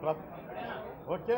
ప్ర- ఓకే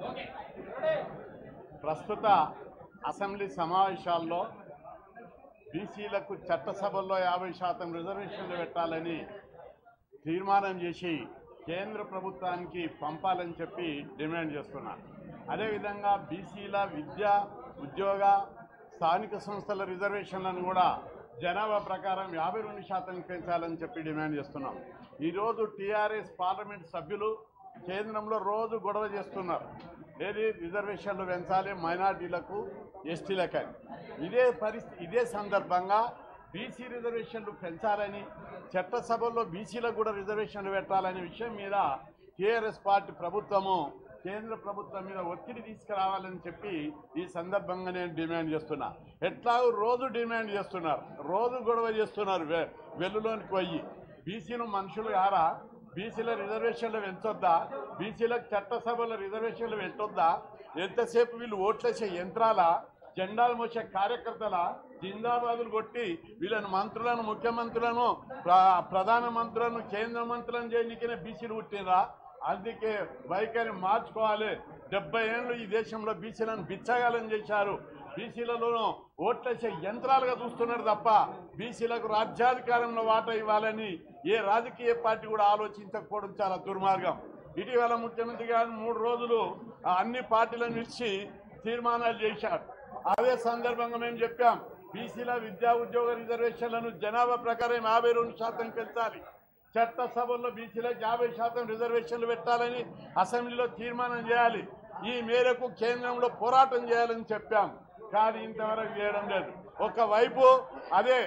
ప్రస్తుత అసెంబ్లీ సమావేశాల్లో బీసీలకు చట్టసభల్లో యాభై శాతం రిజర్వేషన్లు పెట్టాలని తీర్మానం చేసి కేంద్ర ప్రభుత్వానికి పంపాలని చెప్పి డిమాండ్ చేస్తున్నా అదేవిధంగా బీసీల విద్య ఉద్యోగ స్థానిక సంస్థల రిజర్వేషన్లను కూడా జనాభా ప్రకారం యాభై రెండు శాతం పెంచాలని చెప్పి డిమాండ్ చేస్తున్నాం ఈరోజు టీఆర్ఎస్ పార్లమెంట్ సభ్యులు కేంద్రంలో రోజు గొడవ చేస్తున్నారు ఏది రిజర్వేషన్లు పెంచాలి మైనార్టీలకు ఎస్టీలకని ఇదే పరిస్థితి ఇదే సందర్భంగా బీసీ రిజర్వేషన్లు పెంచాలని చట్టసభల్లో బీసీలకు కూడా రిజర్వేషన్లు పెట్టాలనే విషయం మీద టీఆర్ఎస్ పార్టీ ప్రభుత్వము కేంద్ర ప్రభుత్వం మీద ఒత్తిడి తీసుకురావాలని చెప్పి ఈ సందర్భంగా నేను డిమాండ్ చేస్తున్నా ఎట్లాగో రోజు డిమాండ్ చేస్తున్నారు రోజు గొడవ చేస్తున్నారు వె- వెల్లులోనికి పోయి బీసీలు మనుషులు యారా బీసీల రిజర్వేషన్లు పెంచొద్దా బీసీలకు చట్టసభలో రిజర్వేషన్లు పెట్టొద్దా ఎంతసేపు వీళ్ళు ఓట్లేసే యంత్రాల జెండాలు మోసే కార్యకర్తల జిందాబాదులు కొట్టి వీళ్ళని మంత్రులను ముఖ్యమంత్రులను ప్ర- ప్రధాన మంత్రులను కేంద్ర మంత్రులను చేయడానికనే బీసీలు పుట్టినరా అందుకే వైఖరి మార్చుకోవాలి డెబ్బై ఏళ్ళు ఈ దేశంలో బీసీలను బిచ్చగాలని చేశారు బీసీలలోనూ ఓట్లేసే యంత్రాలుగా చూస్తున్నారు తప్ప బీసీలకు రాజ్యాధికారంలో వాటా ఇవ్వాలని ఏ రాజకీయ పార్టీ కూడా ఆలోచించకపోవడం చాలా దుర్మార్గం ఇటీవల ముఖ్యమంత్రి గారు మూడు రోజులు ఆ అన్ని పార్టీలను ఇచ్చి తీర్మానాలు చేశారు అదే సందర్భంగా మేము చెప్పాం బీసీల విద్యా ఉద్యోగ రిజర్వేషన్లను జనాభా ప్రకారం యాభై రెండు శాతం పెంచాలి చట్టసభల్లో బీసీలకు యాభై శాతం రిజర్వేషన్లు పెట్టాలని అసెంబ్లీలో తీర్మానం చేయాలి ఈ మేరకు కేంద్రంలో పోరాటం చేయాలని చెప్పాం కానీ ఇంతవరకు చేయడం లేదు ఒకవైపు అదే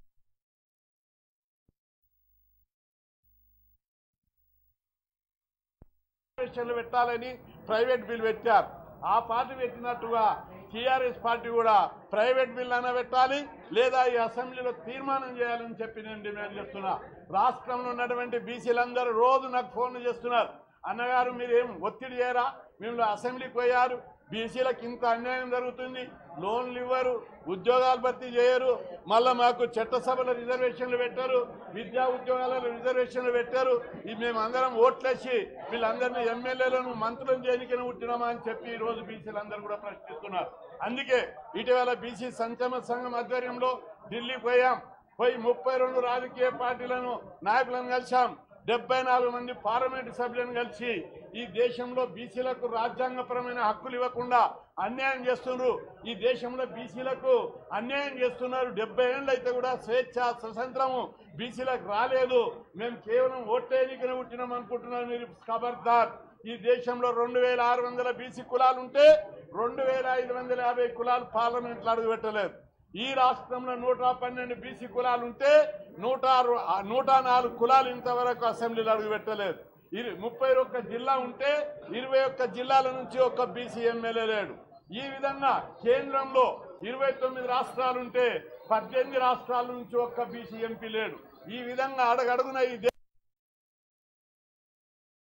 రిజర్వేషన్లు పెట్టాలని ప్రైవేట్ బిల్ పెట్టారు ఆ పార్టీ పెట్టినట్టుగా టీఆర్ఎస్ పార్టీ కూడా ప్రైవేట్ బిల్ అయినా పెట్టాలి లేదా ఈ అసెంబ్లీలో తీర్మానం చేయాలని చెప్పి నేను డిమాండ్ చేస్తున్నా రాష్ట్రంలో ఉన్నటువంటి బీసీలందరూ రోజు నాకు ఫోన్లు చేస్తున్నారు అన్నగారు మీరేం ఒత్తిడి చేయరా మేము అసెంబ్లీకి పోయారు బీసీలకు ఇంత అన్యాయం జరుగుతుంది లోన్లు ఇవ్వరు ఉద్యోగాలు భర్తీ చేయరు మళ్ళీ మాకు చట్టసభలో రిజర్వేషన్లు పెట్టారు విద్యా ఉద్యోగాలలో రిజర్వేషన్లు పెట్టారు ఇది మేము అందరం ఓట్లేసి వీళ్ళందరినీ ఎమ్మెల్యేలను మంత్రులను చేయనికనే పుట్టినామా అని చెప్పి ఈ రోజు బీసీలందరూ కూడా ప్రశ్నిస్తున్నారు అందుకే ఇటీవల బీసీ సంక్షేమ సంఘం ఆధ్వర్యంలో ఢిల్లీ పోయాం పోయి ముప్పై రెండు రాజకీయ పార్టీలను నాయకులను కలిశాం డెబ్బై నాలుగు మంది పార్లమెంటు సభ్యులను కలిసి ఈ దేశంలో బీసీలకు రాజ్యాంగపరమైన హక్కులు ఇవ్వకుండా అన్యాయం చేస్తున్నారు ఈ దేశంలో బీసీలకు అన్యాయం చేస్తున్నారు డెబ్బై ఏళ్ళు అయితే కూడా స్వేచ్ఛ స్వతంత్రము బీసీలకు రాలేదు మేము కేవలం ఓట్లేనికనే పుట్టినాం అనుకుంటున్నారు మీరు ఖబర్దార్ ఈ దేశంలో రెండు వేల ఆరు వందల బీసీ కులాలు ఉంటే రెండు వేల ఐదు వందల యాభై కులాలు పార్లమెంట్లో అడుగు పెట్టలేదు ఈ రాష్ట్రంలో నూట పన్నెండు బీసీ కులాలు ఉంటే నూట అరు- ఆ నూట నాలుగు కులాలు ఇంతవరకు అసెంబ్లీలో అడుగు పెట్టలేదు ఇరు ముప్పై ఒక్క జిల్లా ఉంటే ఇరవై ఒక్క జిల్లాల నుంచి ఒక్క బీసీ ఎమ్మెల్యే లేడు ఈ విధంగా కేంద్రంలో ఇరవై తొమ్మిది రాష్ట్రాలుంటే పద్దెనిమిది రాష్ట్రాల నుంచి ఒక్క బీసీ ఎంపీ లేడు ఈ విధంగా అడగడుగున ఈ దే-